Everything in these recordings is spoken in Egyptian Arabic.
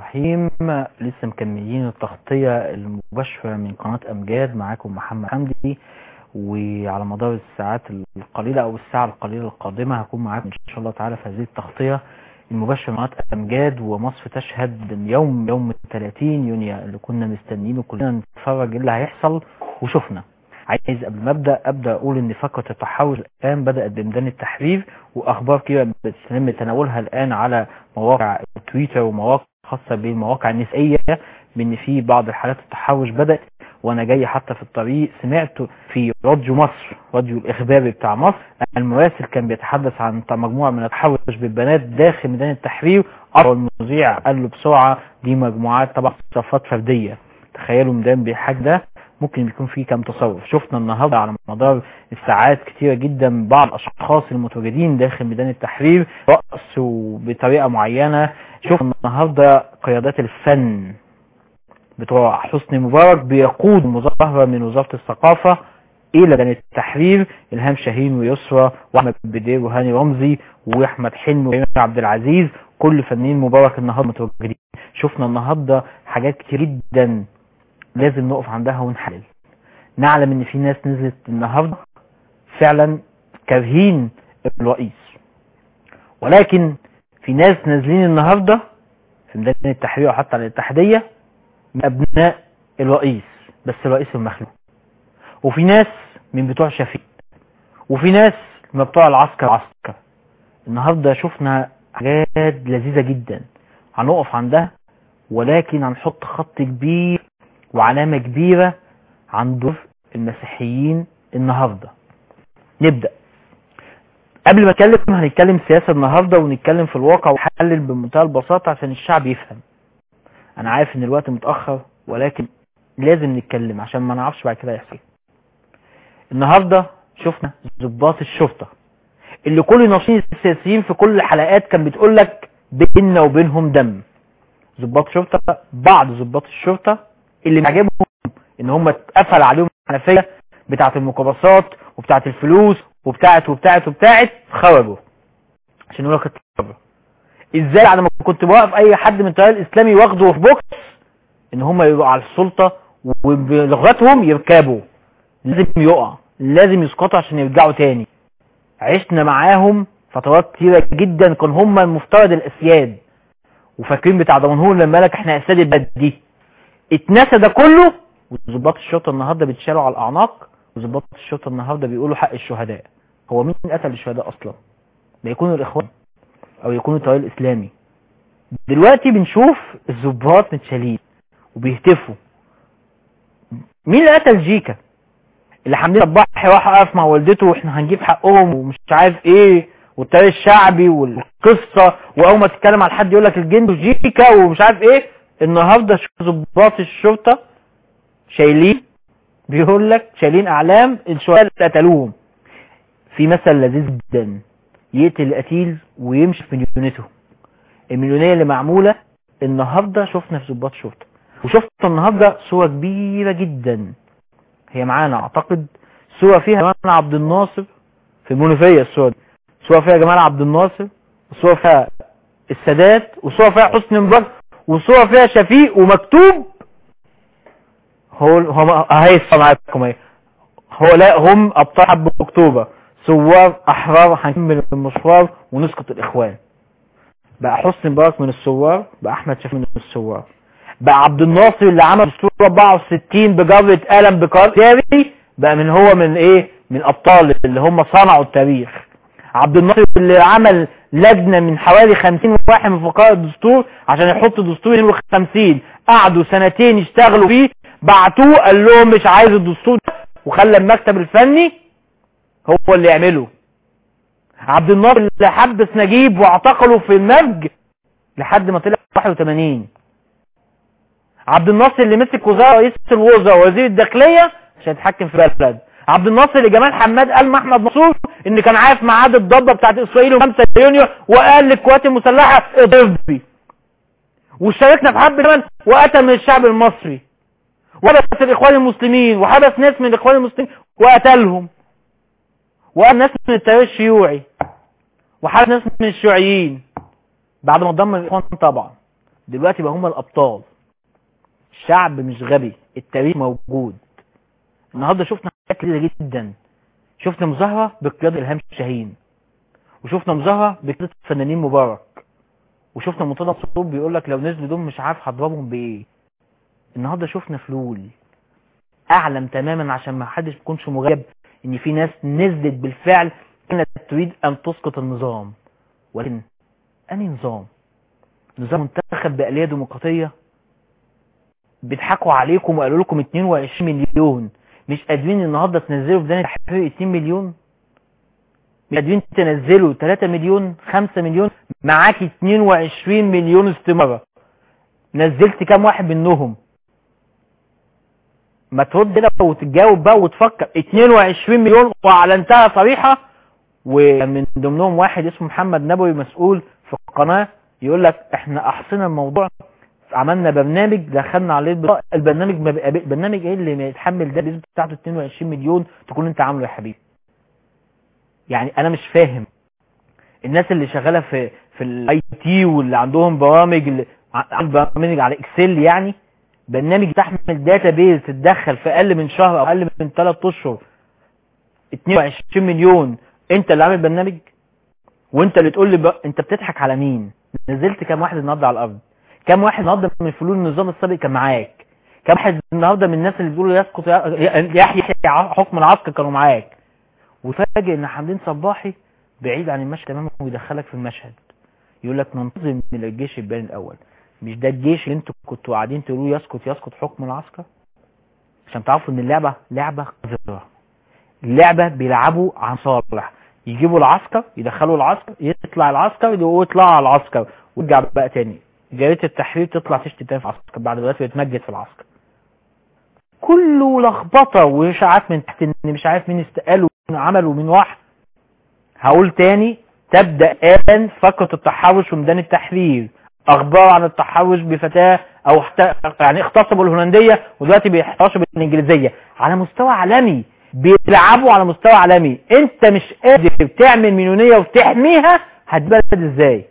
الرحيم لسه مكملين التغطية المباشرة من قناة أمجاد معاكم محمد حمدي وعلى مدار الساعات القليلة أو الساعة القليلة القادمة هكون معاكم إن شاء الله تعالى في هذه التغطية المباشرة من قناة أمجاد ومصر تشهد يوم يوم 30 يونيو اللي كنا مستنيينه كلنا نتفرج إيه اللي هيحصل وشفنا عايز قبل ما ابدا ابدا اقول ان فقره التحول الان بدات بميدان التحرير واخبار كده بتتم تناولها الان على مواقع تويتر ومواقع خاصه بالمواقع النسائيه بان في بعض الحالات التحرش بدات وانا جاي حتى في الطريق سمعت في راديو مصر راديو الاخباري بتاع مصر المراسل كان بيتحدث عن مجموعه من التحرش بالبنات داخل ميدان التحرير المذيع قال له بسرعه دي مجموعات طبعا صفات فرديه تخيلوا ميدان بيحاج ده ممكن يكون فيه كم تصرف شفنا النهاردة على مدار الساعات كتيرة جدا بعض الأشخاص المتواجدين داخل ميدان التحرير رأسوا بطريقة معينة شفنا النهاردة قيادات الفن بتوع حسني مبارك بيقود مظاهرة من وزارة الثقافة إلى ميدان التحرير إلهام شاهين ويسرى وأحمد بدير وهاني رمزي وأحمد حلمي وإمام عبد العزيز كل فنانين مبارك النهاردة متواجدين شفنا النهاردة حاجات كتير جدا لازم نقف عندها ونحلل نعلم ان في ناس نزلت النهاردة فعلا كارهين الرئيس ولكن في ناس نازلين النهاردة في ميدان التحرير وحتى على الاتحادية من ابناء الرئيس بس الرئيس المخلوق وفي ناس من بتوع شفيق وفي ناس من بتوع العسكر عسكر النهاردة شفنا حاجات لذيذة جدا هنقف عندها ولكن هنحط خط كبير وعلامة كبيرة عن دور المسيحيين النهاردة نبدأ قبل ما اتكلم هنتكلم سياسة النهاردة ونتكلم في الواقع ونحلل بمنتهى البساطة عشان الشعب يفهم انا عارف ان الوقت متأخر ولكن لازم نتكلم عشان ما نعرفش بعد كده يحصل النهاردة شفنا ضباط الشرطة اللي كل الناشطين السياسيين في كل الحلقات كان بتقول لك بيننا وبينهم دم ضباط شرطة بعض ضباط الشرطة اللي معجبهم ان هم اتقفل عليهم الحنفيه بتاعه الميكروباصات وبتاعه الفلوس وبتاعه وبتاعه وبتاعه خرجوا عشان يقول لك اطلع ازاي بعد ما كنت بوقف اي حد من التيار الاسلامي واخده في بوكس ان هم يبقوا على السلطه وبلغتهم يركبوا لازم يقع لازم يسقطوا عشان يرجعوا تاني عشنا معاهم فترات كتيرة جدا كان هم المفترض الاسياد وفاكرين بتاع دمنهور لما قالك احنا اسياد البلد دي اتنسى ده كله وظباط الشرطه النهارده بيتشالوا على الاعناق وظباط الشرطه النهارده بيقولوا حق الشهداء هو مين قتل الشهداء اصلا ده يكون الاخوان او يكون التيار الاسلامي دلوقتي بنشوف الظباط متشالين وبيهتفوا مين اللي قتل جيكا اللي حمدين صباحي راح اقف مع والدته واحنا هنجيب حقهم ومش عارف ايه والتيار الشعبي والقصه واول ما تتكلم على حد يقول لك الجند وجيكا ومش عارف ايه النهارده ضباط الشرطه شايلين بيقول لك شايلين اعلام الشهداء اللي قتلوهم في مثل لذيذ جدا يقتل القتيل ويمشي في مليونته المليونيه اللي معموله النهارده شفنا في ضباط شرطه وشفت النهارده صوره كبيره جدا هي معانا اعتقد صوره فيها جمال عبد الناصر في المنوفيه الصوره دي صوره فيها جمال عبد الناصر وصوره فيها السادات وصوره فيها حسني مبارك وصوره فيها شفيق ومكتوب هو هم اهي معاكم اهي هو لا هم ابطال حرب اكتوبر ثوار احرار هنكمل المشوار ونسقط الاخوان بقى حسني مبارك من الثوار بقى احمد شفيق من الثوار بقى عبد الناصر اللي عمل دستور 64 بجرة قلم بقرار جاري بقى من هو من ايه من ابطال اللي هم صنعوا التاريخ عبد الناصر اللي عمل لجنة من حوالي 50 واحد من فقراء الدستور عشان يحط دستور 52 قعدوا سنتين يشتغلوا فيه بعتوه قال لهم مش عايز الدستور ده وخلى المكتب الفني هو اللي يعمله عبد الناصر اللي حبس نجيب واعتقله في النرج لحد ما طلع 81 عبد الناصر اللي مسك وزاره رئيس الوزراء ووزير الداخليه عشان يتحكم في البلد عبد الناصر اللي جمال حماد قال مع احمد منصور ان كان عارف ميعاد الضربه بتاعت اسرائيل 5 يونيو وقال للقوات المسلحه اضربي وشاركنا في حرب اليمن وقتل من الشعب المصري وحبس الاخوان المسلمين وحبس ناس من الاخوان المسلمين وقتلهم وقال ناس من التيار الشيوعي وحبس ناس من الشيوعيين بعد ما اتدمر الاخوان طبعا دلوقتي بقى هم الابطال الشعب مش غبي التاريخ موجود النهارده شفنا حاجات كتيره جدا شفنا مظاهره بقياده الهام شاهين وشفنا مظاهره بقياده الفنانين مبارك وشفنا مرتضى منصور بيقول لك لو نزلوا دول مش عارف هضربهم بايه النهارده شفنا فلول اعلم تماما عشان ما حدش يكونش مغيب ان في ناس نزلت بالفعل كانت تريد ان تسقط النظام ولكن انهي نظام نظام منتخب بآلية ديمقراطية بيضحكوا عليكم وقالوا لكم 22 مليون مش قادرين النهارده تنزلوا في دان التحرير 2 مليون مش قادرين تنزلوا 3 مليون 5 مليون معاك 22 مليون استمارة نزلت كام واحد منهم ما ترد كده وتتجاوب بقى وتفكر 22 مليون واعلنتها صريحة ومن ضمنهم واحد اسمه محمد نبوي مسؤول في القناة يقول لك احنا احصينا الموضوع عملنا برنامج دخلنا عليه البطاقة البرنامج ما بقى برنامج ايه اللي يتحمل ده النسبه بتاعته 22 مليون تكون انت عامله يا حبيبي يعني انا مش فاهم الناس اللي شغاله في في الاي تي واللي عندهم برامج اللي برامج على اكسل يعني برنامج تحمل داتا بيز تتدخل في اقل من شهر او اقل من 3 اشهر 22 مليون انت اللي عامل برنامج وانت اللي تقول لي بقى انت بتضحك على مين نزلت كام واحد النهارده على الارض كام واحد النهارده من فلول النظام السابق كان معاك كام واحد النهارده من الناس اللي بيقولوا يسقط يحيى حكم العسكر كانوا معاك وتفاجئ ان حمدين صباحي بعيد عن المشهد تماما ويدخلك في المشهد يقول لك ننتظم من الجيش البيان الاول مش ده الجيش اللي انتوا كنتوا قاعدين تقولوا يسقط يسقط حكم العسكر عشان تعرفوا ان اللعبه لعبه قذره اللعبه بيلعبوا عن صالح يجيبوا العسكر يدخلوا العسكر يطلع العسكر ويطلع على العسكر ويرجع بقى تاني جريده التحرير تطلع تشتي تاني في العسكر بعد دلوقتي بيتمجد في العسكر كله لخبطه واشاعات من تحت ان مش عارف مين استقال ومين عمل ومين راح هقول تاني تبدا الان فقره التحرش في ميدان التحرير اخبار عن التحرش بفتاه او حتى يعني اغتصبوا الهولنديه ودلوقتي بيحتشوا بالانجليزيه على مستوى عالمي بيلعبوا على مستوى عالمي انت مش قادر تعمل مليونيه وتحميها هتبلد ازاي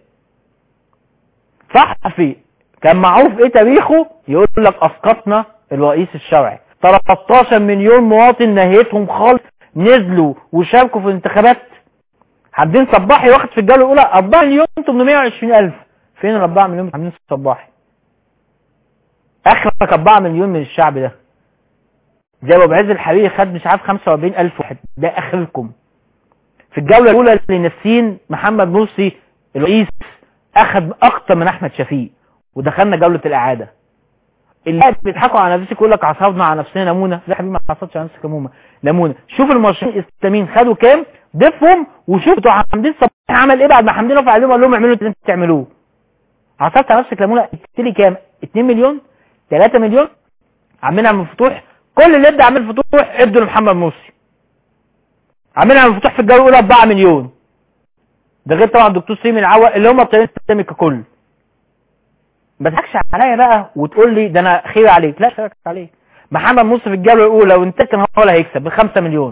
صحفي كان معروف ايه تاريخه يقول لك اسقطنا الرئيس الشرعي 13 مليون مواطن نهيتهم خالص نزلوا وشاركوا في الانتخابات حمدين صباحي واخد في الجوله الاولى 4 مليون 820 الف فين ال 4 مليون حمدين صباحي اخرك 4 مليون من الشعب ده زي ابو عز الحريري خد مش عارف 45 الف واحد ده اخركم في الجوله الاولى لنسين محمد مرسي الرئيس اخذ اكتر من احمد شفيق ودخلنا جوله الاعاده اللي بيضحكوا على نفسك يقول لك عصرنا على نفسنا ليمونه لا حبيبي ما عصرتش على نفسك ليمونه ليمونه شوف المرشحين الاسلاميين خدوا كام ضيفهم وشوف بتوع حمدين صباحي عمل ايه بعد ما حمدين رفع عليهم قال لهم اعملوا اللي انتوا تعملوه عصرت على نفسك ليمونه اديتلي كام 2 مليون 3 مليون عاملين من فتوح كل اللي ابدا عامل فتوح ادوا لمحمد مرسي عاملين من فتوح في الجوله الاولى 4 مليون ده غير طبعا الدكتور سيمي العوا اللي هم الطيارين الاسلامي ككل ما تضحكش عليا بقى وتقول لي ده انا خير عليك لا خيرك عليك محمد مرسي في الجوله الاولى وانت كان هو اللي هيكسب ب 5 مليون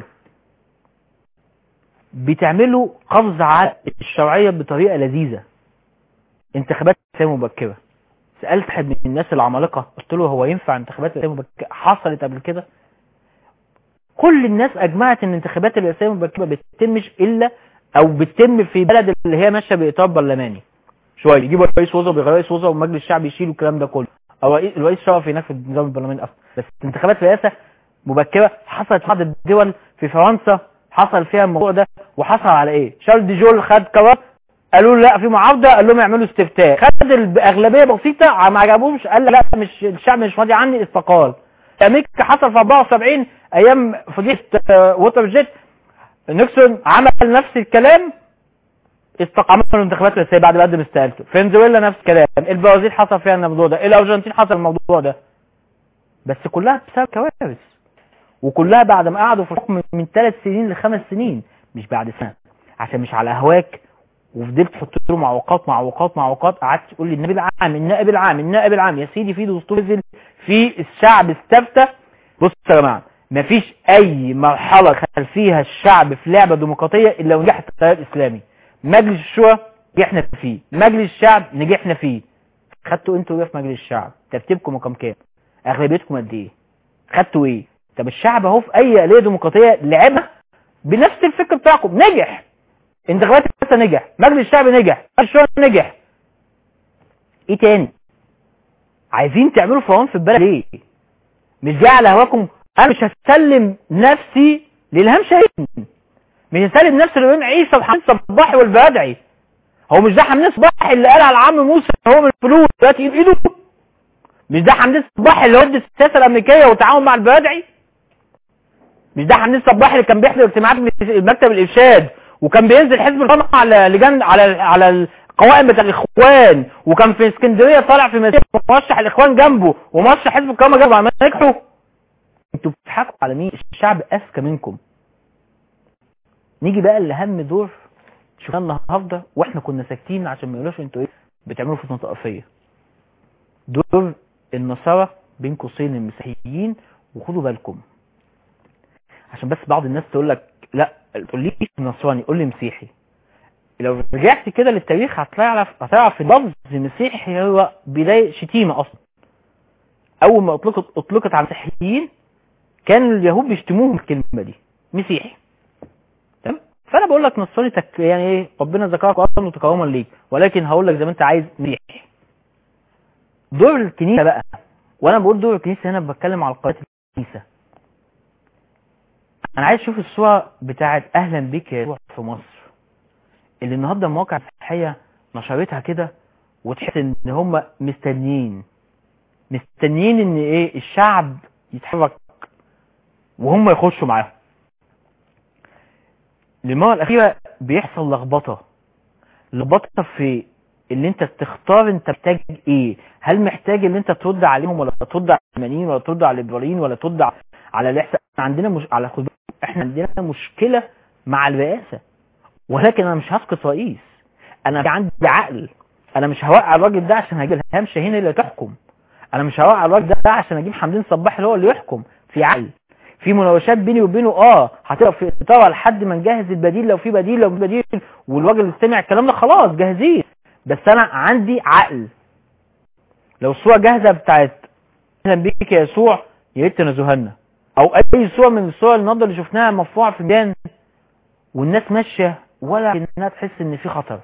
بتعملوا قفز على الشرعيه بطريقه لذيذه انتخابات مبكره سالت حد من الناس العمالقه قلت له هو ينفع انتخابات مبكره حصلت قبل كده كل الناس اجمعت ان انتخابات الرئاسيه المبكره ما بتتمش الا او بتتم في بلد اللي هي ماشيه باطار برلماني شويه يجيبوا رئيس وزراء وبيغيروا رئيس وزراء والمجلس الشعبي يشيلوا الكلام ده كله او الرئيس شرف هناك في النظام البرلماني اصلا بس انتخابات رئاسه مبكره حصلت في بعض الدول في فرنسا حصل فيها الموضوع ده وحصل على ايه شارل دي جول خد قرار قالوا له لا في معارضه قال لهم اعملوا استفتاء خد الاغلبيه بسيطه ما عجبهمش قال لا مش الشعب مش راضي عني استقال امريكا حصل في 74 ايام فضيحه ووتر جيت نيكسون عمل نفس الكلام استقاموا الانتخابات الرئاسيه بعد ما قدم استقالته فنزويلا نفس الكلام البرازيل حصل فيها الموضوع ده الارجنتين حصل الموضوع ده بس كلها بسبب كوارث وكلها بعد ما قعدوا في الحكم من ثلاث سنين لخمس سنين مش بعد سنه عشان مش على هواك وفضلت تحط له معوقات معوقات معوقات قعدت تقول لي النائب العام النائب العام النائب العام يا سيدي في دستور نزل في الشعب استفتى بصوا يا جماعه مفيش اي مرحله خل فيها الشعب في لعبه ديمقراطيه الا ونجحت التيار الاسلامي مجلس الشورى نجحنا فيه مجلس الشعب نجحنا فيه خدتوا انتوا ايه في مجلس الشعب ترتيبكم مقام كام اغلبيتكم قد ايه خدتوا ايه طب الشعب اهو في اي آلية ديمقراطية لعبها بنفس الفكر بتاعكم نجح انتخابات الرئاسة نجح مجلس الشعب نجح الشورى نجح ايه تاني عايزين تعملوا فرعون في البلد ليه مش جاي على هواكم انا مش هسلم نفسي للهام شاهين مش هسلم نفسي لابراهيم عيسى وحمد صباحي والبدعي هو مش ده حمدين صباحي اللي قال على عم موسى هو من الفلوس دلوقتي بايده مش ده حمدين صباحي اللي ودي السياسه الامريكيه والتعاون مع البدعي مش ده حمدين صباحي اللي كان بيحضر اجتماعات مكتب الارشاد وكان بينزل حزب القمع على لجان على على القوائم بتاع الاخوان وكان في اسكندريه طالع في مسيره مرشح الاخوان جنبه ومرشح حزب القمع جنبه عمال نجحوا انتوا بتضحكوا على مين الشعب اذكى منكم نيجي بقى لاهم دور شفناه النهارده واحنا كنا ساكتين عشان ما يقولوش انتوا ايه بتعملوا فتنه طائفيه دور النصارى بين قوسين المسيحيين وخدوا بالكم عشان بس بعض الناس تقول لك لا تقول لي نصراني قول لي مسيحي لو رجعت كده للتاريخ هتعرف هتعرف ان لفظ مسيحي هو بدايه شتيمه اصلا اول ما اطلقت اطلقت على المسيحيين كان اليهود بيشتموهم الكلمه دي مسيحي تمام فانا بقول لك نصراني تك يعني ايه ربنا ذكرك اصلا وتكرما ليك ولكن هقول لك زي ما انت عايز مسيحي دور الكنيسه بقى وانا بقول دور الكنيسه هنا بتكلم على قناه الكنيسه انا عايز اشوف الصوره بتاعت اهلا بك يا يسوع في مصر اللي النهارده المواقع الصحيه نشرتها كده وتحس ان هم مستنيين مستنيين ان ايه الشعب يتحرك وهم يخشوا معاهم المره الاخيره بيحصل لخبطه لخبطه في اللي انت تختار انت محتاج ايه هل محتاج ان انت ترد عليهم ولا ترد على اليمنيين ولا ترد على الليبراليين ولا ترد على الاحساء عندنا مش على خد احنا عندنا مشكله مع الرئاسه ولكن انا مش هسقط رئيس انا عندي عقل انا مش هوقع الراجل ده عشان هجيب الهام شاهين اللي تحكم انا مش هوقع الراجل ده عشان اجيب حمدين صباح اللي هو اللي يحكم في عقل في مناوشات بيني وبينه اه هتبقى في اطار لحد ما نجهز البديل لو في بديل لو في بديل والراجل سمع الكلام ده خلاص جاهزين بس انا عندي عقل لو الصوره جاهزه بتاعت اهلا بيك يا يسوع يا ريت تنزوها لنا او اي صوره من الصور النهارده اللي شفناها مرفوعه في الميدان والناس ماشيه ولا كانها تحس ان في خطر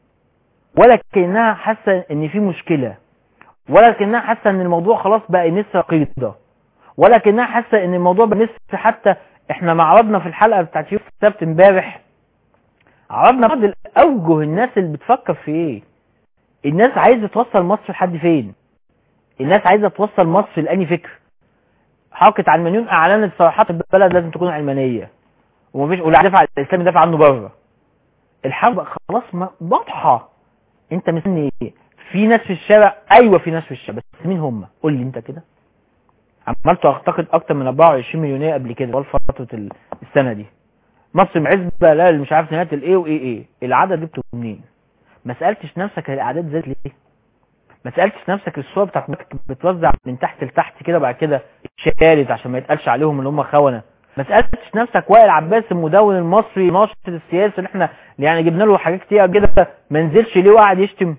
ولا كانها حاسه ان في مشكله ولا كانها حاسه ان الموضوع خلاص بقى نسر قيده ولا كانها حاسه ان الموضوع بقى نسر حتى احنا ما عرضنا في الحلقه بتاعت يوم السبت امبارح عرضنا بعض الاوجه الناس اللي بتفكر في ايه الناس عايزه توصل مصر لحد فين الناس عايزه توصل مصر لاني فكر حركه علمانيون اعلنت صراحه البلد لازم تكون علمانيه ومفيش ولا دافع الاسلام يدافع عنه بره الحرب خلاص واضحه انت مستني ايه في ناس في الشارع ايوه في ناس في الشارع بس مين هم قول لي انت كده عملت اعتقد اكتر من 24 مليونيه قبل كده طوال فتره السنه دي مصر معزبه لا مش عارف نهايه الايه وايه ايه العدد جبته منين ما سالتش نفسك الاعداد زادت ليه ما سالتش نفسك الصور بتاعت بتوزع من تحت لتحت كده بعد كده شالت عشان ما يتقالش عليهم اللي هم خونه ما سالتش نفسك وائل عباس المدون المصري ناشط السياسي اللي احنا يعني جبنا له حاجات كتير كده ما نزلش ليه وقعد يشتم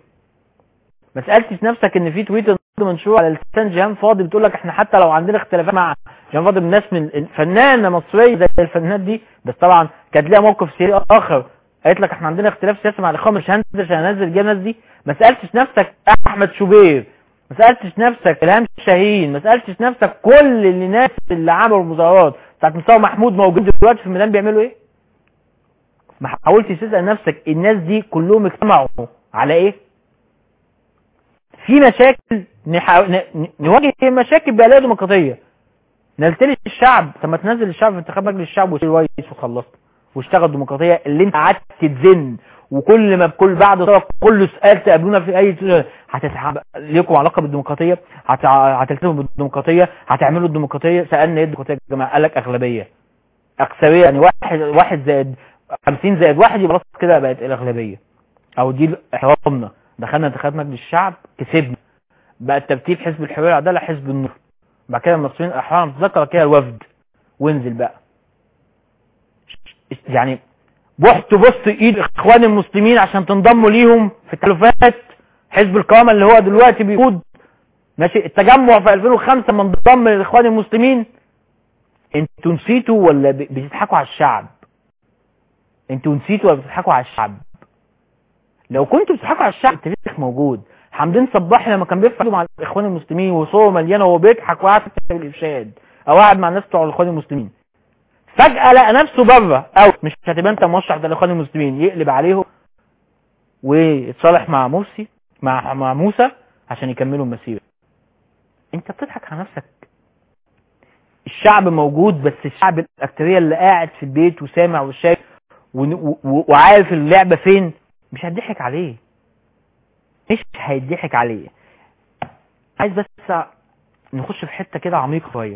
ما سالتش نفسك ان في تويتر منشور على لسان جيهان فاضي بتقول لك احنا حتى لو عندنا اختلافات مع جيهان فاضي من ناس من فنانه مصريه زي الفنانات دي بس طبعا كانت ليها موقف سياسي اخر قالت لك احنا عندنا اختلاف سياسي مع الاخوان مش هنزل عشان انزل الناس دي ما سالتش نفسك احمد شوبير ما سالتش نفسك الهام شاهين ما سالتش نفسك كل الناس اللي عملوا المظاهرات بتاعت مصطفى محمود موجود دلوقتي في الميدان بيعملوا ايه ما حاولتش تسال نفسك الناس دي كلهم اجتمعوا على ايه في مشاكل نحاول ن... نواجه مشاكل بآلية ديمقراطية نزلت الشعب طب ما تنزل الشعب في انتخاب مجلس الشعب وتصير رئيس وخلصت واشتغل ديمقراطية اللي انت قعدت تزن وكل ما بكل بعد طرف كل سؤال تقابلونا في اي هتتحب ليكم علاقه بالديمقراطيه هت... هتلتزموا بالديمقراطيه هتعملوا الديمقراطيه سالنا ايه الديمقراطيه يا جماعه قال لك اغلبيه اكثريه يعني واحد واحد زائد 50 زائد واحد يبقى خلاص كده بقت الاغلبيه او دي احرامنا دخلنا انتخابات مجلس الشعب كسبنا بقى الترتيب حزب الحريه والعداله حزب النور بعد كده المصريين الاحرار نتذكر كده الوفد وانزل بقى يعني بحت بص ايد اخوان المسلمين عشان تنضموا ليهم في التلفات حزب القوامة اللي هو دلوقتي بيقود ماشي التجمع في 2005 من ضم للاخوان المسلمين انتوا نسيتوا ولا ب- بتضحكوا على الشعب انتوا نسيتوا ولا بتضحكوا على الشعب لو كنتوا بتضحكوا على الشعب التاريخ موجود حمدين صباحي لما كان بيرفع مع الاخوان المسلمين وصوره مليانه وهو بيضحك وقاعد في كتاب الارشاد او قاعد مع الناس بتوع الاخوان المسلمين فجاه لقى نفسه بره او مش هتبقى انت مرشح ده الاخوان المسلمين يقلب عليهم ويتصالح مع مرسي مع مع موسى عشان يكملوا المسيره انت بتضحك على نفسك الشعب موجود بس الشعب الاكتريه اللي قاعد في البيت وسامع وشايف ون- و- و- وعارف اللعبه فين مش هتضحك عليه مش هيضحك عليه عايز بس نخش في حته كده عميقه شويه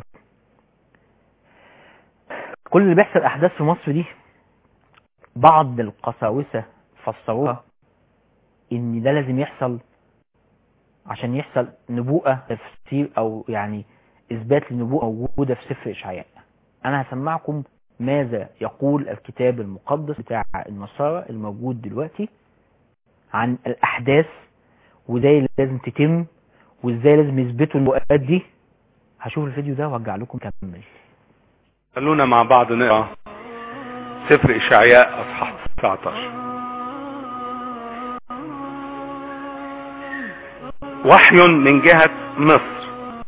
كل اللي بيحصل احداث في مصر دي بعض القساوسه فسروها ان ده لازم يحصل عشان يحصل نبوءة تفسير او يعني اثبات لنبوءة موجودة في سفر اشعياء انا هسمعكم ماذا يقول الكتاب المقدس بتاع النصارى الموجود دلوقتي عن الاحداث وازاي اللي لازم تتم وازاي لازم يثبتوا النبوءات دي هشوف الفيديو ده وارجع لكم كمل خلونا مع بعض نقرا سفر اشعياء اصحاح 19 وحي من جهة مصر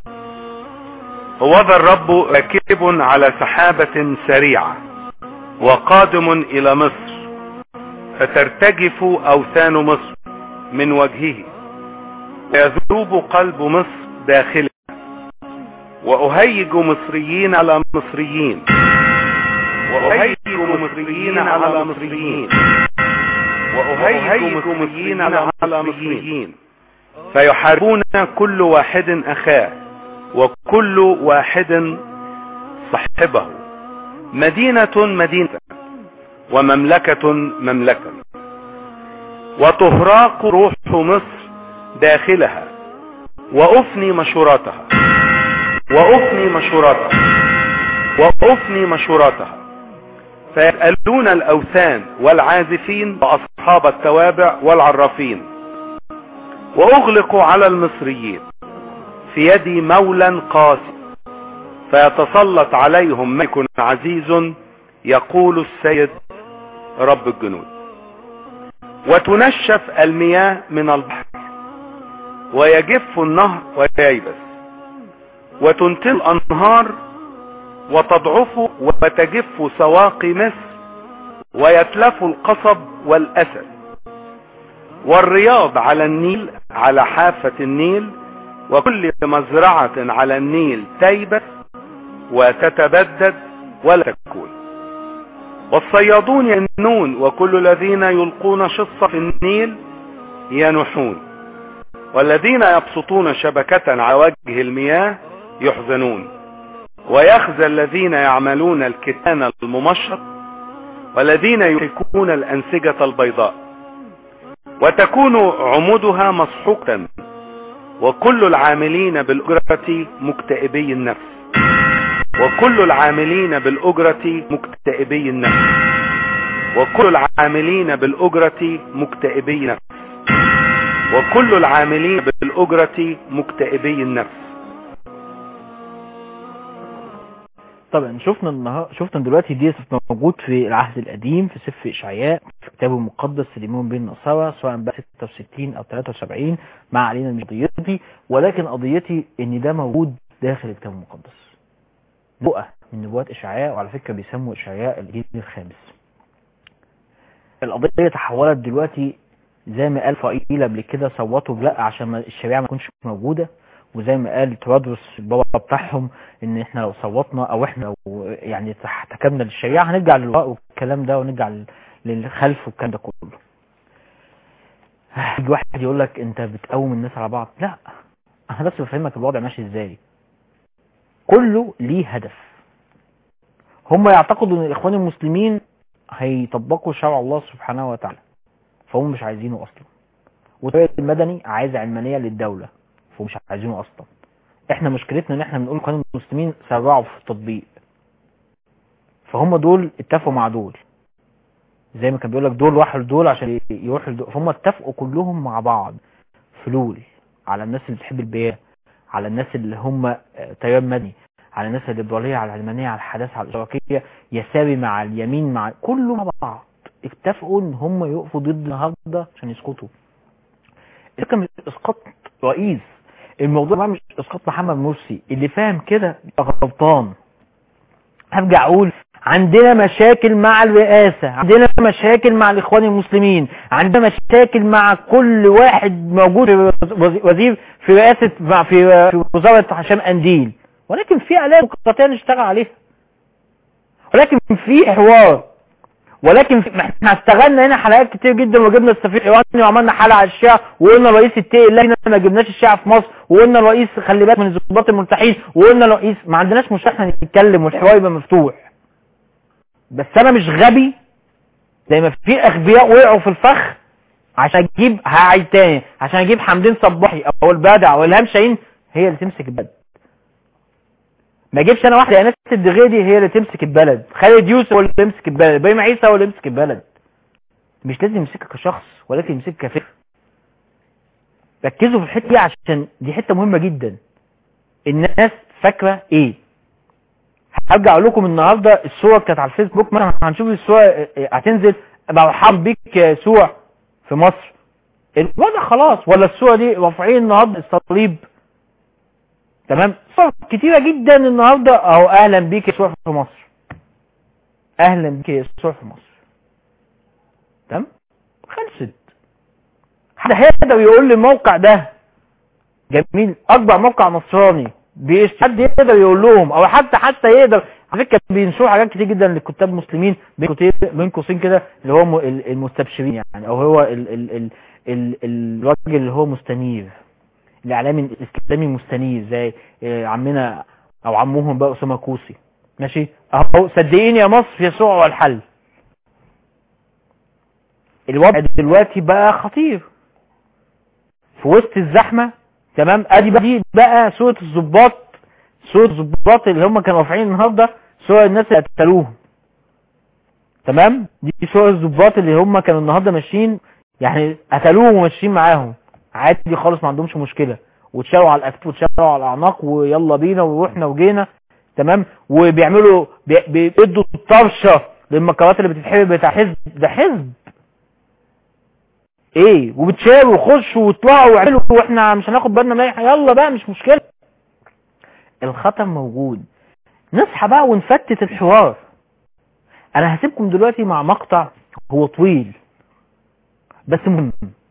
هوذا الرب راكب على سحابة سريعة وقادم الى مصر فترتجف اوثان مصر من وجهه ويذوب قلب مصر داخله وأهيج مصريين على مصريين وأهيج مصريين على مصريين وأهيج مصريين على مصريين فيحاربون كل واحد أخاه وكل واحد صاحبه مدينة مدينة ومملكة مملكة وتهراق روح مصر داخلها وأفني مشوراتها وأفني مشوراتها وأفني مشوراتها فيسألون الأوثان والعازفين وأصحاب التوابع والعرافين وأغلق على المصريين في يد مولى قاسي فيتسلط عليهم ملك عزيز يقول السيد رب الجنود وتنشف المياه من البحر ويجف النهر وييبس وتنتل الأنهار وتضعف وتجف سواقي مصر ويتلف القصب والأسد والرياض على النيل على حافة النيل وكل مزرعة على النيل تيبس وتتبدد ولا تكون والصيادون ينون وكل الذين يلقون شصة في النيل ينحون والذين يبسطون شبكة على وجه المياه يحزنون ويخزى الذين يعملون الكتان الممشط والذين يحكون الأنسجة البيضاء وتكون عمودها مسحوقة وكل العاملين بالأجرة مكتئبي النفس وكل العاملين بالأجرة مكتئبي النفس وكل العاملين بالأجرة مكتئبي النفس وكل العاملين بالأجرة مكتئبي النفس طبعا شفنا النهار شفنا دلوقتي دي موجود في العهد القديم في سفر اشعياء في كتابه المقدس اليمين بين النصارى سواء بقى 66 او 73 مع علينا مش قضيتي ولكن قضيتي ان ده موجود داخل الكتاب المقدس نبوءة من نبوات اشعياء وعلى فكره بيسموا اشعياء الجيل الخامس القضيه تحولت دلوقتي زي ما قال فائيل قبل كده صوتوا بلا عشان ما الشريعه ما تكونش موجوده وزي ما قال ترادرس البابا بتاعهم ان احنا لو صوتنا او احنا لو يعني احتكمنا للشريعه هنرجع للوراء والكلام ده ونرجع لل- للخلف والكلام ده كله يجي واحد يقول لك انت بتقوم الناس على بعض لا انا بس بفهمك الوضع ماشي ازاي كله ليه هدف هم يعتقدوا ان الاخوان المسلمين هيطبقوا شرع الله سبحانه وتعالى فهم مش عايزينه اصلا والتيار المدني عايز علمانيه للدوله فهم مش عايزينه اصلا احنا مشكلتنا ان احنا بنقول قانون المسلمين سرعوا في التطبيق فهم دول اتفقوا مع دول زي ما كان بيقول لك دول راحوا لدول عشان يروحوا لدول فهم اتفقوا كلهم مع بعض الفلول على الناس اللي بتحب البيئة على الناس اللي هم آه، تيار مدني على الناس الليبرالية على العلمانية على الحداثة على الاشتراكية يساوي مع اليمين مع كله مع بعض اتفقوا ان هم يقفوا ضد النهارده عشان يسقطوا الفكره مش اسقاط رئيس الموضوع بقى مش اسقاط محمد مرسي اللي فاهم كده يبقى غلطان هرجع اقول عندنا مشاكل مع الرئاسة عندنا مشاكل مع الاخوان المسلمين عندنا مشاكل مع كل واحد موجود في وزير في رئاسة مع- في في وزارة هشام انديل ولكن في آلات ديمقراطية نشتغل عليها ولكن في حوار ولكن في- ما احنا اشتغلنا هنا حلقات كتير جدا وجبنا السفير ايراني وعملنا حلقه على الشيعة وقلنا الرئيس اتقي الله إننا ما جبناش الشيعة في مصر وقلنا الرئيس خلي بالك من الضباط الملتحين وقلنا الرئيس ما عندناش مشكله احنا نتكلم والحوار يبقى مفتوح بس انا مش غبي زي ما في اغبياء وقعوا في الفخ عشان اجيب هعيد تاني عشان اجيب حمدين صباحي او البدع او الهام شاهين هي اللي تمسك البلد ما اجيبش انا واحده انس الدغيدي هي اللي تمسك البلد خالد يوسف هو اللي يمسك البلد ابراهيم عيسى هو اللي يمسك البلد مش لازم يمسكك كشخص ولكن يمسكك كفكر ركزوا في الحته دي عشان دي حته مهمه جدا الناس فاكره ايه هرجع اقول لكم النهارده الصور كانت على الفيسبوك مثلا هنشوف الصور اه، اه، هتنزل مرحب بيك يا يسوع في مصر الوضع خلاص ولا الصوره دي رافعين النهارده الصليب تمام صور كتيره جدا النهارده اهو اهلا بيك يا يسوع في مصر اهلا بيك يا يسوع في مصر تمام خلصت حد هيقدر يقول لي الموقع ده جميل اكبر موقع نصراني بيشت حد يقدر يقول لهم او حتى حتى يقدر على فكره بينشروا حاجات كتير جدا للكتاب المسلمين بين قوسين- بين قوسين كده اللي هو م- ال- المستبشرين يعني او هو ال ال ال ال الراجل اللي هو مستنير الاعلامي الاسلامي مستنير زي آه، عمنا او عمهم بقى اسامه كوسي ماشي اهو صدقيني يا مصر يسوع هو الحل الوضع دلوقتي بقى خطير في وسط الزحمه تمام ادي بقى دي بقى صوره الضباط صوره الضباط اللي هم كانوا رافعين النهارده صور الناس اللي قتلوهم تمام دي صور الضباط اللي هم كانوا النهارده ماشيين يعني قتلوهم وماشيين معاهم عادي خالص ما عندهمش مشكله واتشالوا على الاكتاف واتشالوا على الاعناق ويلا بينا ورحنا وجينا تمام وبيعملوا بي- بيدوا الطرشه للمكرات اللي بتتحرق بتاع حزب ده حزب ايه وبتشاروا وخشوا واطلعوا واعملوا واحنا مش هناخد بالنا من اي حاجه يلا بقى مش مشكله الخطر موجود نصحى بقى ونفتت الحوار انا هسيبكم دلوقتي مع مقطع هو طويل بس مهم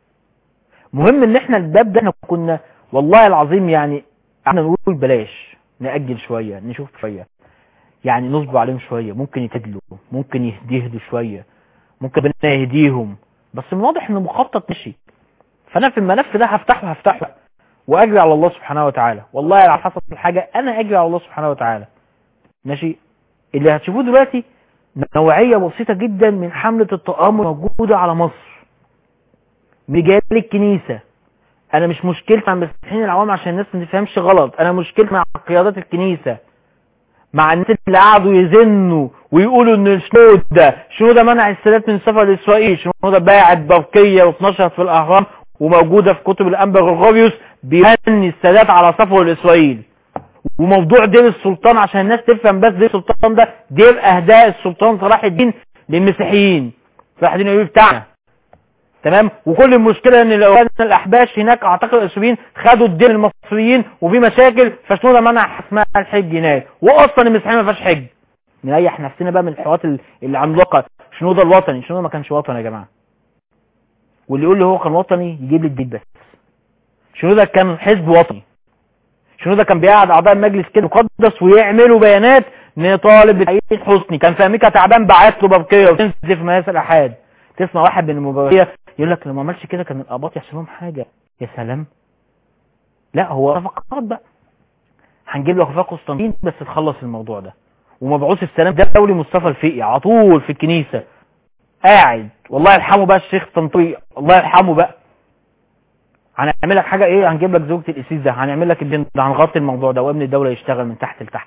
مهم ان احنا الباب ده احنا كنا والله العظيم يعني احنا نقول بلاش نأجل شوية نشوف شوية يعني نصبر عليهم شوية ممكن يتجلوا ممكن يهدوا شوية ممكن ربنا يهديهم بس من واضح ان المخطط مشي فانا في الملف ده هفتحه هفتحه واجري على الله سبحانه وتعالى والله لو حصلت الحاجة انا اجري على الله سبحانه وتعالى ماشي اللي هتشوفوه دلوقتي نوعية بسيطة جدا من حملة التآمر موجودة على مصر رجال الكنيسة انا مش مشكلتي مع المسيحيين العوام عشان الناس ما تفهمش غلط انا مشكلتي مع قيادات الكنيسة مع الناس اللي قعدوا يزنوا ويقولوا ان شنودة شنودة منع السادات من السفر لاسرائيل شنودة باعت برقية واتنشرت في الاهرام وموجودة في كتب الانبا غرغوريوس بيهني السادات على سفره لاسرائيل وموضوع دير السلطان عشان الناس تفهم بس دير السلطان ده دير اهداء السلطان صلاح الدين للمسيحيين صلاح الدين الايوبي بتاعنا تمام وكل المشكله ان لو كان الاحباش هناك اعتقد الاسيويين خدوا الدين المصريين وفي مشاكل فشنودة منع اسمها الحج هناك واصلا المسيحيين ما فيهاش حج نريح نفسنا بقى من الحوارات ال- العملاقه شنودة الوطني شنودة ما كانش وطني يا جماعه واللي يقول لي هو كان وطني يجيب لي الدين بس شنودة كان حزب وطني شنودة كان بيقعد اعضاء المجلس كده مقدس ويعملوا بيانات نطالب بتعيين حسني كان في امريكا تعبان بعت له برقيه وتنزل في مدارس الاحاد تسمع واحد من المبارية يقول لك لو ما عملش كده كان الاباط يحصل لهم حاجه يا سلام لا هو صفقات بقى هنجيب له خفاء قسطنطين بس تخلص الموضوع ده ومبعوث السلام ده دولي مصطفى الفقي على طول في الكنيسه قاعد والله يرحمه بقى الشيخ طنطوي الله يرحمه بقى هنعمل لك حاجه ايه هنجيب لك زوجة القسيس ده هنعمل لك الدين ده هنغطي الموضوع ده وابن الدوله يشتغل من تحت لتحت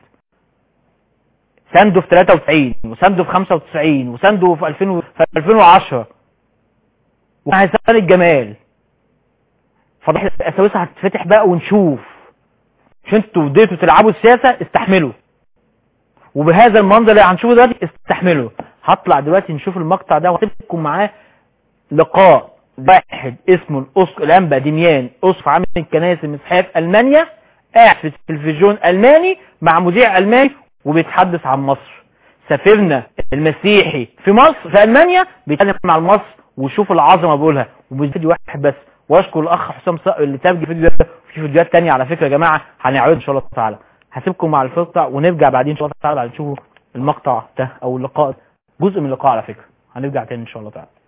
سانده في 93 وسانده في 95 وسانده في 2000 و- في 2010 وحسان الجمال فضيحة القساوسة هتتفتح بقى ونشوف مش انتوا بديتوا تلعبوا السياسة استحملوا وبهذا المنظر اللي هنشوفه دلوقتي استحملوا هطلع دلوقتي نشوف المقطع ده وهسيبكم معاه لقاء واحد اسمه الاسق الانبا دميان اسقف عام الكنائس المسيحيه في المانيا قاعد في التلفزيون الماني مع مذيع الماني وبيتحدث عن مصر سفيرنا المسيحي في مصر في المانيا بيتكلم مع مصر وشوف العظمه بقولها ومش فيديو واحد بس واشكر الاخ حسام صقر اللي تابع الفيديو ده في فيديوهات تانية على فكره يا جماعه هنعرض ان شاء الله تعالى هسيبكم مع المقطع ونرجع بعدين ان شاء الله تعالى بعد نشوفوا المقطع ده او اللقاء جزء من اللقاء على فكره هنرجع تاني ان شاء الله تعالى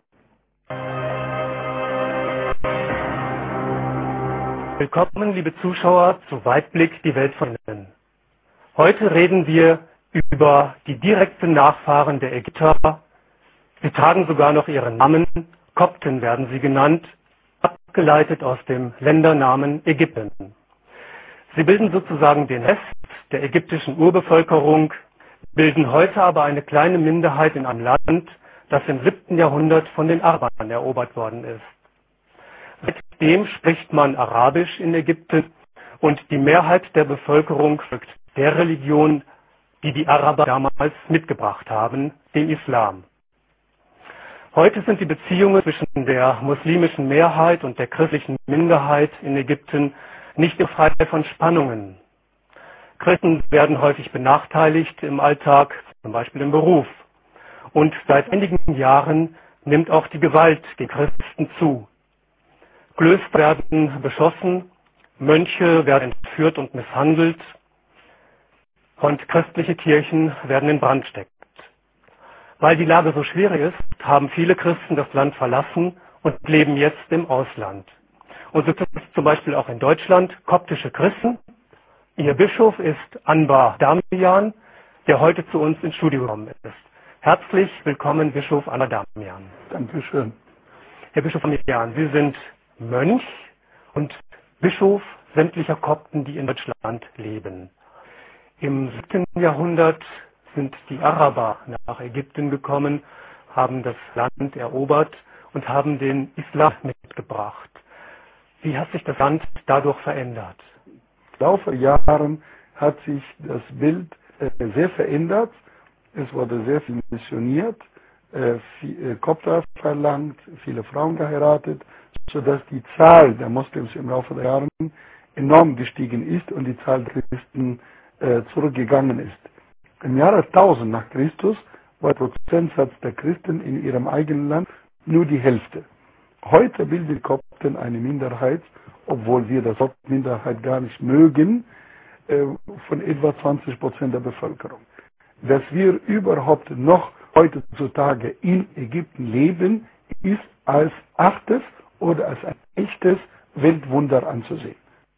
Willkommen, liebe Zuschauer, zu Weitblick die Welt von innen. Heute reden wir über die direkten Nachfahren der Ägypter. Sie tragen sogar noch ihren Namen. Kopten werden sie genannt, abgeleitet aus dem Ländernamen Ägypten. Sie bilden sozusagen den Rest der ägyptischen Urbevölkerung, bilden heute aber eine kleine Minderheit in einem Land, das im 7. Jahrhundert von den Arabern erobert worden ist. Seitdem spricht man Arabisch in Ägypten und die Mehrheit der Bevölkerung folgt der Religion, die die Araber damals mitgebracht haben, dem Islam. Heute sind die Beziehungen zwischen der muslimischen Mehrheit und der christlichen Minderheit in Ägypten nicht frei von Spannungen. Christen werden häufig benachteiligt im Alltag, zum Beispiel im Beruf. Und seit einigen Jahren nimmt auch die Gewalt gegen Christen zu. Klöster werden beschossen, Mönche werden entführt und misshandelt und christliche Kirchen werden in Brand steckt. Weil die Lage so schwierig ist, haben viele Christen das Land verlassen und leben jetzt im Ausland. Und so gibt es zum Beispiel auch in Deutschland koptische Christen. Ihr Bischof ist Anbar Damian, der heute zu uns ins Studio gekommen ist. Herzlich willkommen, Bischof Anna Damian. Dankeschön. Herr Bischof Damian, Sie sind Mönch und Bischof sämtlicher Kopten, die in Deutschland leben. Im 7. Jahrhundert sind die Araber nach Ägypten gekommen, haben das Land erobert und haben den Islam mitgebracht. Wie hat sich das Land dadurch verändert? Im Laufe der Jahre hat sich das Bild äh, sehr verändert. Es wurde sehr viel missioniert, äh, viel, äh, Kopter verlangt, viele Frauen geheiratet, sodass die Zahl der Moslems im Laufe der Jahre enorm gestiegen ist und die Zahl der Christen äh, zurückgegangen ist. Im Jahre 1000 nach Christus war der Prozentsatz der Christen in ihrem eigenen Land nur die Hälfte. Heute bilden die Kopten eine Minderheit, obwohl wir das Wort Minderheit gar nicht mögen, äh, von etwa 20 Prozent der Bevölkerung. Dass wir überhaupt noch heutzutage in Ägypten leben, ist als achtes oder als ein echtes Weltwunder anzusehen.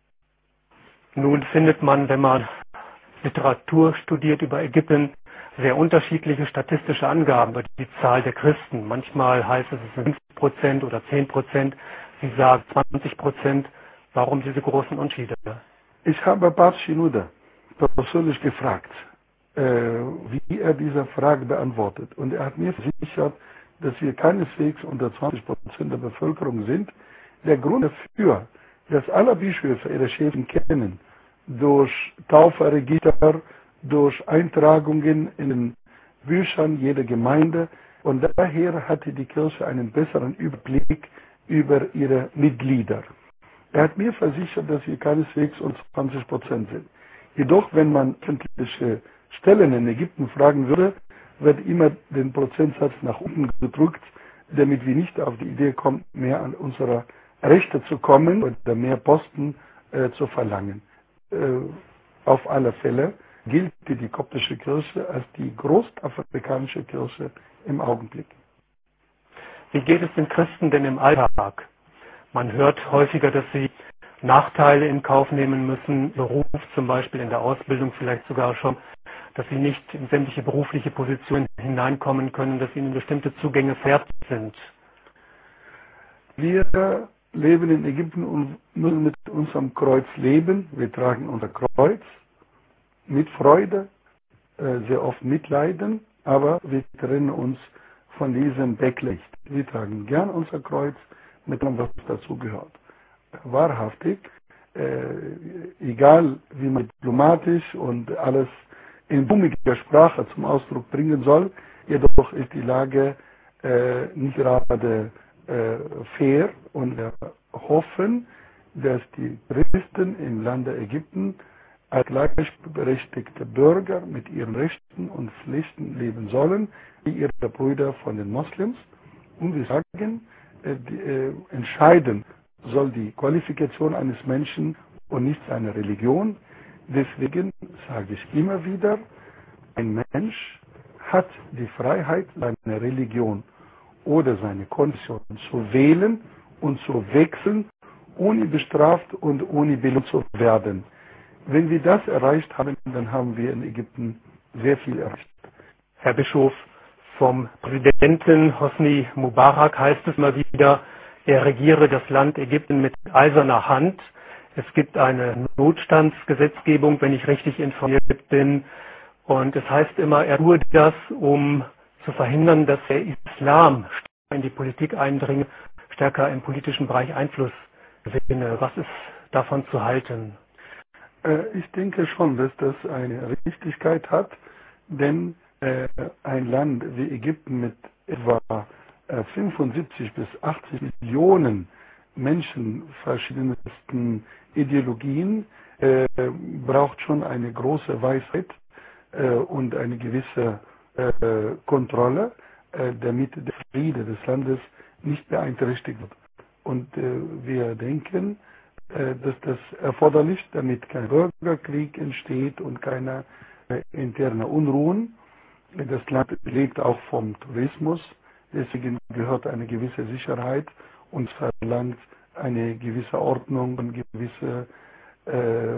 Nun findet man, wenn man Literatur studiert über Ägypten, sehr unterschiedliche statistische Angaben über die Zahl der Christen. Manchmal heißt es, es sind 5% oder 10%. Sie sagen 20%. Warum diese großen Unterschiede? Ich habe Bart Shinuda persönlich gefragt, äh, wie er diese Frage beantwortet. Und er hat mir versichert, dass wir keineswegs unter 20 Prozent der Bevölkerung sind. Der Grund dafür, dass alle Bischöfe ihre Schäfen kennen, durch Tauferregister, durch Eintragungen in den Büchern jeder Gemeinde und daher hatte die Kirche einen besseren Überblick über ihre Mitglieder. Er hat mir versichert, dass wir keineswegs unter 20 Prozent sind. Jedoch, wenn man öffentliche Stellen in Ägypten fragen würde, wird immer den Prozentsatz nach unten gedrückt, damit wir nicht auf die Idee kommen, mehr an unsere Rechte zu kommen oder mehr Posten äh, zu verlangen. Äh, auf alle Fälle gilt die koptische Kirche als die großafrikanische Kirche im Augenblick. Wie geht es den Christen denn im Alltag? Man hört häufiger, dass sie Nachteile in Kauf nehmen müssen, Beruf zum Beispiel in der Ausbildung vielleicht sogar schon, dass sie nicht in sämtliche berufliche Positionen hineinkommen können, dass ihnen bestimmte Zugänge verwehrt sind. Wir leben in Ägypten und müssen mit unserem Kreuz leben. Wir tragen unser Kreuz mit Freude, äh, sehr oft mitleiden, aber wir trennen uns von diesem Backlicht. Wir tragen gern unser Kreuz mit allem, was dazugehört. wahrhaftig, äh, egal wie man diplomatisch und alles in blumiger Sprache zum Ausdruck bringen soll, jedoch ist die Lage äh, nicht gerade äh, fair und wir hoffen, dass die Christen im Lande Ägypten als gleichberechtigte Bürger mit ihren Rechten und Pflichten leben sollen, wie ihre Brüder von den Moslems. Und wir sagen, äh, die, äh, entscheiden soll die Qualifikation eines Menschen und nicht seine Religion. Deswegen sage ich immer wieder, ein Mensch hat die Freiheit, seine Religion oder seine Kondition zu wählen und zu wechseln, ohne bestraft und ohne belohnt zu werden. Wenn wir das erreicht haben, dann haben wir in Ägypten sehr viel erreicht. Herr Bischof, vom Präsidenten Hosni Mubarak heißt es mal wieder, er regiere das Land Ägypten mit eiserner Hand. Es gibt eine Notstandsgesetzgebung, wenn ich richtig informiert bin. Und es heißt immer, er tue das, um zu verhindern, dass der Islam in die Politik eindringe, stärker im politischen Bereich Einfluss gewinne. Was ist davon zu halten? Äh, ich denke schon, dass das eine Richtigkeit hat, denn äh, ein Land wie Ägypten mit etwa 75 äh, bis 80 Millionen Menschen verschiedensten Ideologien äh, braucht schon eine große Weisheit äh, und eine gewisse äh, Kontrolle, äh, damit der Friede des Landes nicht beeinträchtigt wird. Und äh, wir denken, dass das erforderlich, damit kein Bürgerkrieg entsteht und keine interne Unruhen. Das Land lebt auch vom Tourismus Deswegen gehört eine gewisse Sicherheit und verlangt eine gewisse Ordnung und gewisse äh,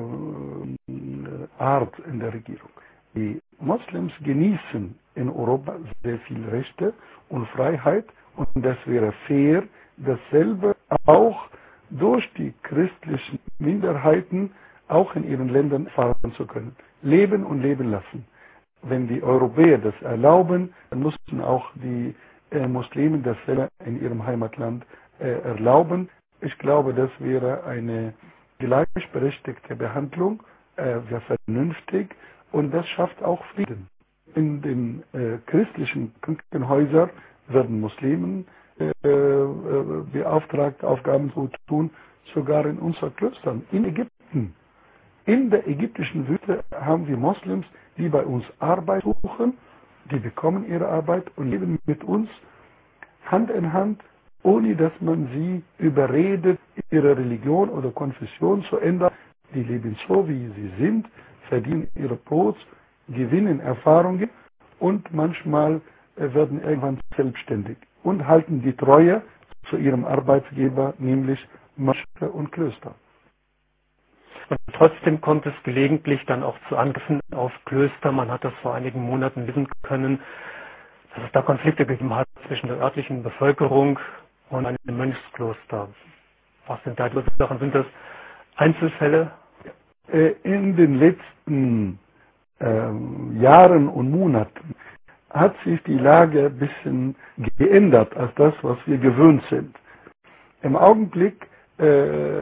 Art in der Regierung. Die Moslems genießen in Europa sehr viele Rechte und Freiheit und das wäre fair, dasselbe auch durch die christlichen Minderheiten auch in ihren Ländern erfahren zu können. Leben und leben lassen. Wenn die Europäer das erlauben, dann mussten auch die äh, Muslimen das selber in ihrem Heimatland äh, erlauben. Ich glaube, das wäre eine gleichberechtigte Behandlung, äh, wäre vernünftig und das schafft auch Frieden. In den äh, christlichen Krankenhäusern werden Muslimen äh, äh, beauftragt, Aufgaben zu tun, sogar in unseren Klöstern, in Ägypten. In der ägyptischen Wüste haben wir Moslems, die bei uns Arbeit suchen die bekommen ihre Arbeit und leben mit uns Hand in Hand, ohne dass man sie überredet, ihre Religion oder Konfession zu ändern. Die leben so, wie sie sind, verdienen ihre Brot, gewinnen Erfahrungen und manchmal äh, werden irgendwann selbstständig und halten die Treue zu ihrem Arbeitgeber, nämlich Moschee und Klöster. Und trotzdem kommt es gelegentlich dann auch zu Angriffen auf Klöster. Man hat das vor einigen Monaten wissen können, dass es da Konflikte gegeben hat zwischen der örtlichen Bevölkerung und einem Mönchskloster. Was sind da die Ursachen? Sind das Einzelfälle? Äh, in den letzten äh, Jahren und Monaten hat sich die Lage ein bisschen geändert als das, was wir gewöhnt sind. Im Augenblick äh,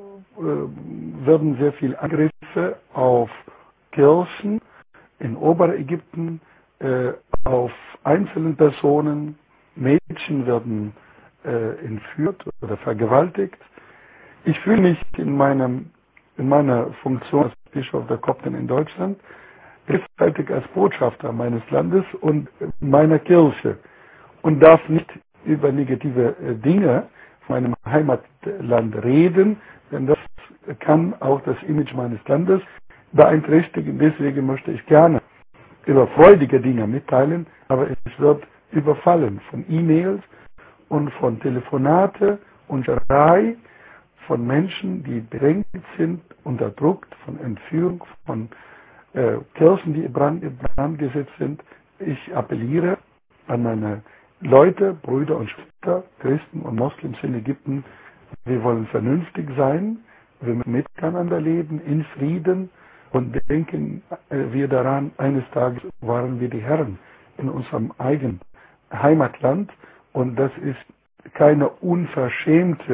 äh, werden sehr viele Angriffe auf Kirchen in Oberägypten, äh, auf einzelne Personen, Mädchen werden äh, entführt oder vergewaltigt. Ich fühle mich in, meinem, in meiner Funktion als Bischof der Kopten in Deutschland gleichzeitig als Botschafter meines Landes und meiner Kirche und darf nicht über negative Dinge meinem Heimatland reden, denn das kann auch das Image meines Landes beeinträchtigen. Deswegen möchte ich gerne über freudige Dinge mitteilen, aber es wird überfallen von E-Mails und von Telefonate und Schrei von Menschen, die bedrängt sind, unterdrückt, von Entführung, von äh, Kirchen, die in Brand, in Brand gesetzt sind. Ich appelliere an meine Leute, Brüder und Schwestern, Christen und Moslems in Ägypten, wir wollen vernünftig sein, wir müssen miteinander leben, in Frieden und denken äh, wir daran, eines Tages waren wir die Herren in unserem eigenen Heimatland und das ist keine unverschämte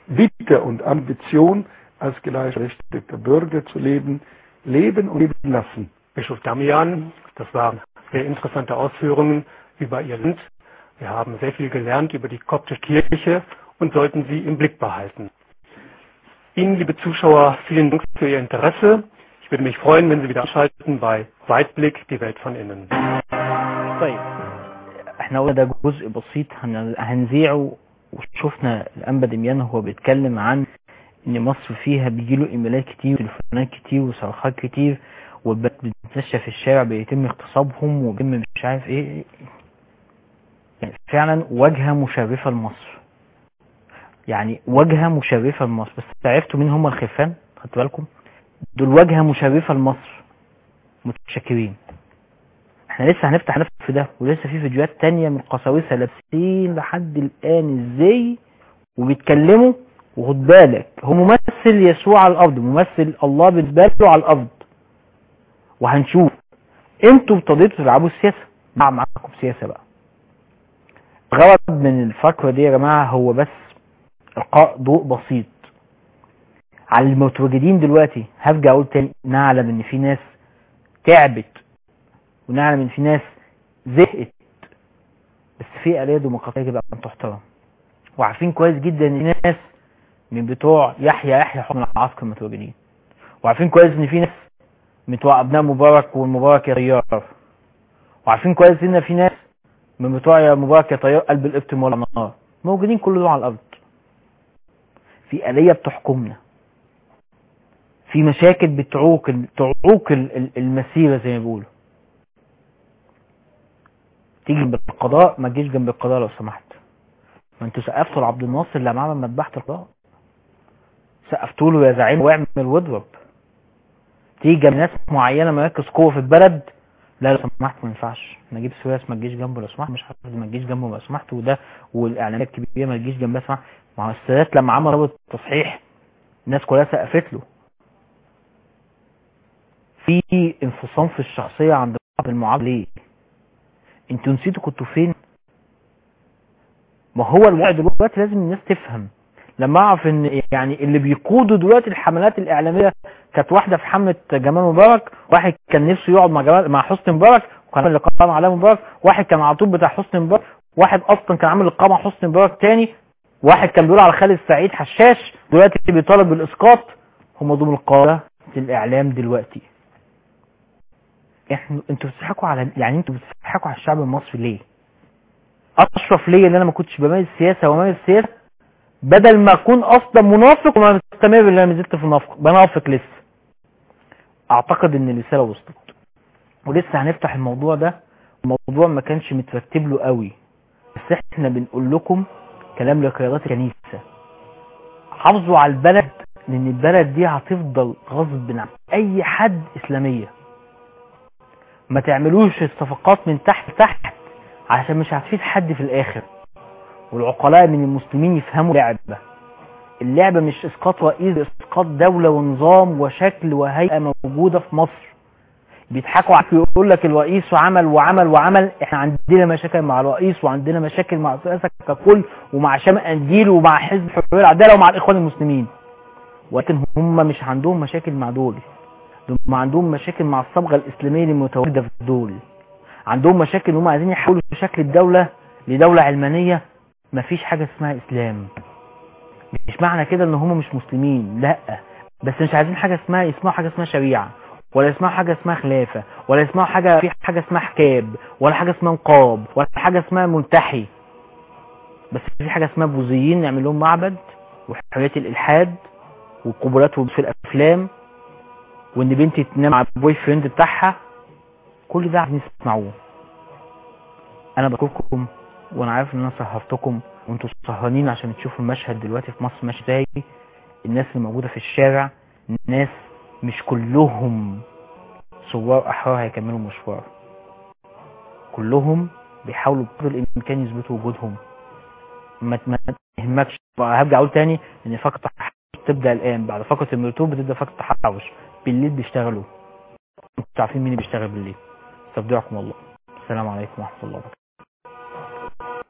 Bitte und Ambition, als gleichberechtigter Bürger zu leben, leben und leben lassen. Bischof Damian, das waren sehr interessante Ausführungen über Ihr Land. Wir haben sehr viel gelernt über die koptische Kirche und sollten sie im Blick behalten. Ihnen, liebe Zuschauer, vielen Dank für Ihr Interesse. Ich würde mich freuen, wenn Sie wieder einschalten bei Weitblick, die Welt von innen. طيب احنا قلنا ده جزء بسيط هن- هنذيعه وشفنا الانبا دميان هو بيتكلم عن ان مصر فيها بيجيله ايميلات كتير وتليفونات كتير وصرخات كتير والبنات بتتمشى في الشارع بيتم اغتصابهم وبيتم مش عارف ايه يعني فعلا واجهة مشرفة لمصر يعني واجهة مشرفة لمصر بس عرفتوا مين هم الخرفان خدتوا بالكم دول واجهة مشرفة لمصر متشكرين احنا لسه هنفتح الملف ده ولسه في فيديوهات تانية من قساوسة لابسين لحد الآن ازاي وبيتكلموا وخد بالك هو ممثل يسوع على الأرض ممثل الله بالنسبة له على الأرض وهنشوف انتوا ابتديتوا تلعبوا السياسة مع معاكم سياسة بقى الغرض من الفقرة دي يا جماعة هو بس إلقاء ضوء بسيط على المتواجدين دلوقتي هرجع أقول تاني نعلم إن في ناس تعبت ونعلم ان في ناس زهقت بس في آلية ديمقراطية يجب أن تحترم وعارفين كويس جدا ان في ناس من بتوع يحيى يحيى حكم العسكر متواجدين وعارفين كويس ان في ناس من بتوع ابناء مبارك والمبارك يا طيار وعارفين كويس ان في ناس من بتوع يا مبارك يا طيار قلب القبط مولع نار موجودين كل دول على الارض في آلية بتحكمنا في مشاكل بتعوق تعوق ال- ال- المسيرة زي ما بيقولوا تيجي جنب القضاء ما تجيش جنب القضاء لو سمحت ما انتوا سقفتوا لعبد الناصر لما عمل مذبحة القضاء سقفتوا له يا زعيم واعمل واضرب تيجي جنب ناس معينة مراكز قوة في البلد لا لو سمحت ما ينفعش نجيب سويس ما تجيش جنبه لو سمحت مش عارف ما تجيش جنبه لو سمحت وده والاعلانات الكبيره ما تجيش جنبها سمحت ما هو السادات لما عمل رابط التصحيح الناس كلها سقفت له في انفصام في الشخصيه عند بعض المعامله ليه انتوا نسيتوا كنتوا فين ما هو الوضع دلوقتي لازم الناس تفهم لما اعرف ان يعني اللي بيقودوا دلوقتي الحملات الاعلاميه كانت واحده في حمله جمال مبارك واحد كان نفسه يقعد مع جمال مع حسني مبارك وكان عامل لقاء مع علي مبارك واحد كان على طول بتاع حسني مبارك واحد اصلا كان عامل لقاء مع حسني مبارك تاني واحد كان بيقول على خالد سعيد حشاش دلوقتي بيطالب بالاسقاط هم دول القاده الاعلام دلوقتي احنا انتوا بتضحكوا على يعني انتوا بتضحكوا على الشعب المصري ليه اشرف ليا ان انا ما كنتش بمارس سياسه ومارس سياسه بدل ما اكون اصلا منافق وما مستمر ان انا ما زلت في النفق بنافق لسه اعتقد ان الرساله وصلت ولسه هنفتح الموضوع ده الموضوع ما كانش مترتب له قوي بس احنا بنقول لكم كلام لقيادات الكنيسه حافظوا على البلد لان البلد دي هتفضل غصب عن اي حد اسلاميه ما تعملوش الصفقات من تحت تحت عشان مش هتفيد حد في الاخر والعقلاء من المسلمين يفهموا اللعبة اللعبة مش اسقاط رئيس اسقاط دولة ونظام وشكل وهيئة موجودة في مصر بيضحكوا عليك يقول لك الرئيس وعمل وعمل وعمل احنا عندنا مشاكل مع الرئيس وعندنا مشاكل مع السياسة ككل ومع شام قنديل ومع حزب الحرية العدالة ومع الاخوان المسلمين ولكن هم مش عندهم مشاكل مع دول دول عندهم مشاكل مع الصبغة الإسلامية اللي متواجدة في دول عندهم مشاكل ان هم عايزين يحولوا شكل الدولة لدولة علمانية مفيش حاجة اسمها إسلام مش معنى كده ان هم مش مسلمين لا بس مش عايزين حاجة اسمها يسمعوا حاجة اسمها شريعة ولا يسمعوا حاجة اسمها خلافة ولا يسمعوا حاجة في حاجة اسمها حكاب ولا حاجة اسمها نقاب ولا حاجة اسمها ملتحي بس في حاجة اسمها بوذيين نعمل لهم معبد وحرية الإلحاد والقبولات في الأفلام وان بنتي تنام مع البوي فريند بتاعها كل ده عايزين تسمعوه انا بشكركم وانا عارف ان انا سهرتكم وانتوا سهرانين عشان تشوفوا المشهد دلوقتي في مصر ماشي ازاي الناس اللي موجوده في الشارع الناس مش كلهم ثوار احرار هيكملوا مشوار كلهم بيحاولوا بقدر الامكان يثبتوا وجودهم ما ما يهمكش هرجع اقول تاني ان فقره التحرش تبدا الان بعد فقره الميوتوب بتبدا فقره التحرش بالليل بيشتغلوا انتوا عارفين مين اللي بيشتغل بالليل استودعكم الله السلام عليكم ورحمه الله وبركاته